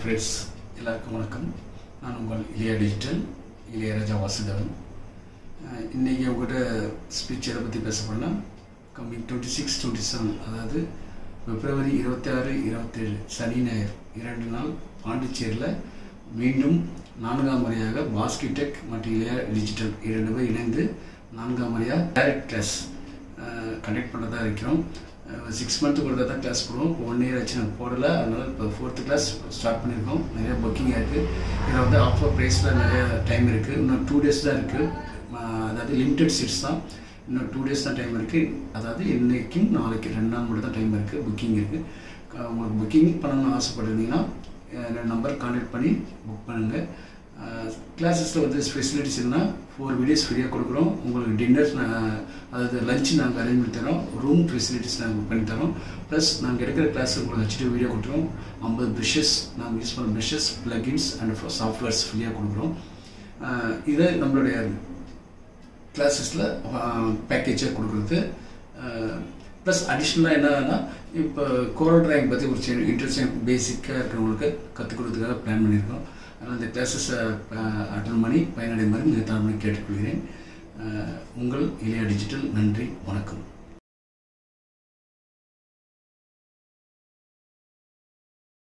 friends எல்லாருக்கும் வணக்கம் நான் உங்கள் இளைய டிஜிட்டல் இளையராஜா வாசுதேவன் அஹ் இன்னைக்கு உங்கள்கிட்ட ஸ்பீச் எதை பற்றி பேச போனால் coming twenty six twenty seven அதாவது பிப்ரவரி இருபத்தி ஆறு இருபத்தேழு சனி ஞாயிறு இரண்டு நாள் பாண்டிச்சேரியில் மீண்டும் நான்காம் முறையாக பாஸ்கிடெக் மற்றும் இளைய டிஜிட்டல் இரண்டு பேர் இணைந்து நான்காம் முறையாக டைரக்ட் கிளாஸ் கண்டக்ட் பண்ணுறதா இருக்கிறோம் சிக்ஸ் மந்த்து கூட தான் கிளாஸ் போடுவோம் இப்போ ஒன் இயர் ஆச்சு நாங்கள் போடலை அதனால் இப்போ ஃபோர்த்து கிளாஸ் ஸ்டார்ட் பண்ணியிருக்கோம் நிறைய புக்கிங்காக இருக்குது இதில் வந்து ஆஃபர் ப்ரைஸில் நிறைய டைம் இருக்குது இன்னும் டூ டேஸ் தான் இருக்குது அதாவது லிமிட்டட் சீட்ஸ் தான் இன்னும் டூ டேஸ் தான் டைம் இருக்குது அதாவது இன்றைக்கும் நாளைக்கு ரெண்டு நாள் மட்டும் தான் டைம் இருக்குது புக்கிங் இருக்குது உங்களுக்கு புக்கிங் பண்ணணும்னு ஆசைப்பட்டிருந்தீங்கன்னா என்னோட நம்பர் கான்டாக்ட் பண்ணி புக் பண்ணுங்கள் கிளாஸஸில் வந்து ஃபெசிலிட்டிஸ் இருந்தால் ஃபோர் வீடியோஸ் ஃப்ரீயாக கொடுக்குறோம் உங்களுக்கு டின்னர் அதாவது லஞ்ச் நாங்கள் அரேஞ்ச் பண்ணி தரோம் ரூம் ஃபெசிலிட்டிஸ் நாங்கள் பண்ணி தரோம் ப்ளஸ் நாங்கள் எடுக்கிற கிளாஸ் உங்களுக்கு ஹெச்டி வீடியோ கொடுக்குறோம் ஐம்பது ப்ரிஷஸ் நாங்கள் யூஸ் பண்ணுற ப்ரிஷஸ் ப்ளகின்ஸ் அண்ட் சாஃப்ட்வேர்ஸ் ஃப்ரீயாக கொடுக்குறோம் இதை நம்மளுடைய கிளாஸஸில் பேக்கேஜாக கொடுக்குறது ப்ளஸ் அடிஷ்னலாக என்னன்னா இப்போ கோரல் ட்ராயிங் பற்றி ஒரு சின்ன இன்ட்ரெஸ்டிங் பேசிக்காக இருக்கிறவங்களுக்கு கற்றுக் கொடுக்கறதுக்காக பிளான் பண்ணியிருக்கோம் அதனால் இந்த கிளாஸஸை அட்டன் பண்ணி பயனடை மாதிரி மிக தாழ்மை கேட்டுக்கொள்கிறேன் உங்கள் இளைய டிஜிட்டல் நன்றி வணக்கம்